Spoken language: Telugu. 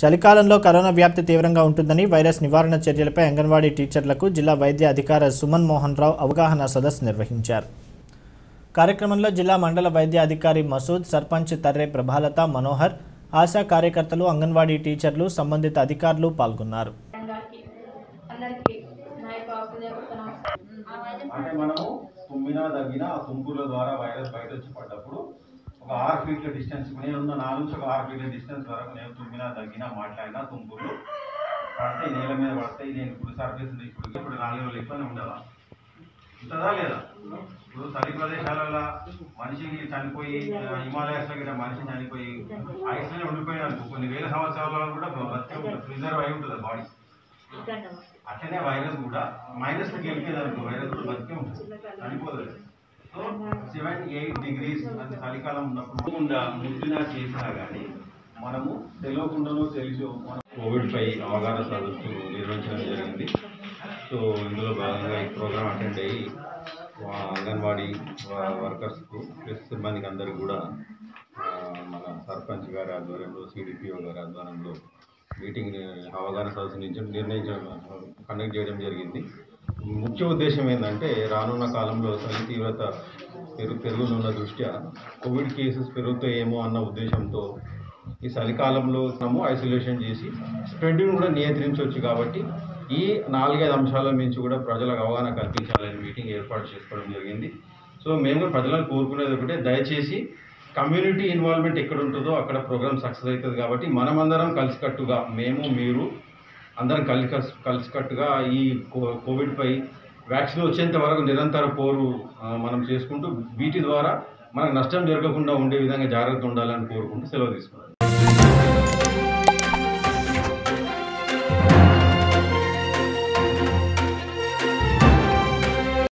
చలికాలంలో కరోనా వ్యాప్తి తీవ్రంగా ఉంటుందని వైరస్ నివారణ చర్యలపై అంగన్వాడీ టీచర్లకు జిల్లా వైద్య అధికారి సుమన్ మోహన్ రావు అవగాహన సదస్సు నిర్వహించారు కార్యక్రమంలో జిల్లా మండల వైద్య అధికారి మసూద్ సర్పంచ్ తర్రే ప్రభాలత మనోహర్ ఆశా కార్యకర్తలు అంగన్వాడీ టీచర్లు సంబంధిత అధికారులు పాల్గొన్నారు అందరికి అందరికి నా యొక్క హృదయపూర్వక నమస్కారం. అంటే మనము తుమ్మినా దగ్గిన ఆ తుంపుల ద్వారా వైరస్ బయట వచ్చి పడ్డప్పుడు ఒక ఆరు ఫీట్ల డిస్టెన్స్ నేను ఉన్న నా నుంచి ఒక ఆరు ఫీట్ల డిస్టెన్స్ వరకు నేను తుమ్మినా దగ్గినా మాట్లాడినా తుంపులు పడతాయి నేల మీద పడతాయి నేను ఇప్పుడు సర్వీస్ ఉంది ఇప్పుడు ఇప్పుడు నాలుగు రోజులు ఎక్కువనే ఉండదా ఉంటుందా లేదా ఇప్పుడు చలి ప్రదేశాలలో మనిషి చనిపోయి హిమాలయాస్లో గిట్ట మనిషి చనిపోయి ఐస్లోనే ఉండిపోయినారు కొన్ని వేల సంవత్సరాల కూడా బతికే ఉంటుంది ప్రిజర్వ్ అయి ఉంటుంది బాడీ అట్లనే వైరస్ కూడా మైనస్ వెళ్ళిపోయేది అనుకో వైరస్ కూడా బతికే ఉంటుంది చనిపోదు సో సెవెన్ ఎయిట్ డిగ్రీస్ అది చలికాలం ఉన్నప్పుడు గుండా ముద్దినా చేసినా కానీ మనము తెలియకుండానో తెలిసి మనం కోవిడ్ పై అవగాహన సదస్సు నిర్వహించడం జరిగింది సో ఇందులో భాగంగా ఈ ప్రోగ్రామ్ అటెండ్ అయ్యి వా- అంగన్వాడీ వా- వర్కర్స్కు ప్లస్ సిబ్బందికి అందరికీ కూడా ఆ, మన సర్పంచ్ గారి ఆధ్వర్యంలో సిడిపిఓ గారి ఆధ్వర్యంలో మీటింగ్ అవగాహన సదస్సు నుంచి నిర్ణయించడం కండక్ట్ చేయడం జరిగింది ముఖ్య ఉద్దేశం ఏంటంటే రానున్న కాలంలో చలి తీవ్రత పెరుగు పెరుగుతున్న దృష్ట్యా కోవిడ్ కేసెస్ పెరుగుతాయేమో అన్న ఉద్దేశంతో ఈ చలికాలంలో మనము ఐసోలేషన్ చేసి స్ప్రెడ్ని కూడా నియంత్రించవచ్చు కాబట్టి ఈ నాలుగైదు అంశాల నుంచి కూడా ప్రజలకు అవగాహన కల్పించాలని మీటింగ్ ఏర్పాటు చేసుకోవడం జరిగింది సో మేము కూడా ప్రజలను కోరుకునేది ఒకటే దయచేసి కమ్యూనిటీ ఇన్వాల్వ్మెంట్ ఎక్కడ ఉంటుందో అక్కడ ప్రోగ్రామ్ సక్సెస్ అవుతుంది కాబట్టి మనమందరం కలిసికట్టుగా మేము మీరు అందరం కలిసి కలిసికట్టుగా ఈ కో- కోవిడ్పై వ్యాక్సిన్ వచ్చేంత వరకు నిరంతర పోరు ఆ, మనం చేసుకుంటూ వీటి ద్వారా మనకు నష్టం జరగకుండా ఉండే విధంగా జాగ్రత్త ఉండాలని కోరుకుంటూ సెలవు తీసుకున్నాం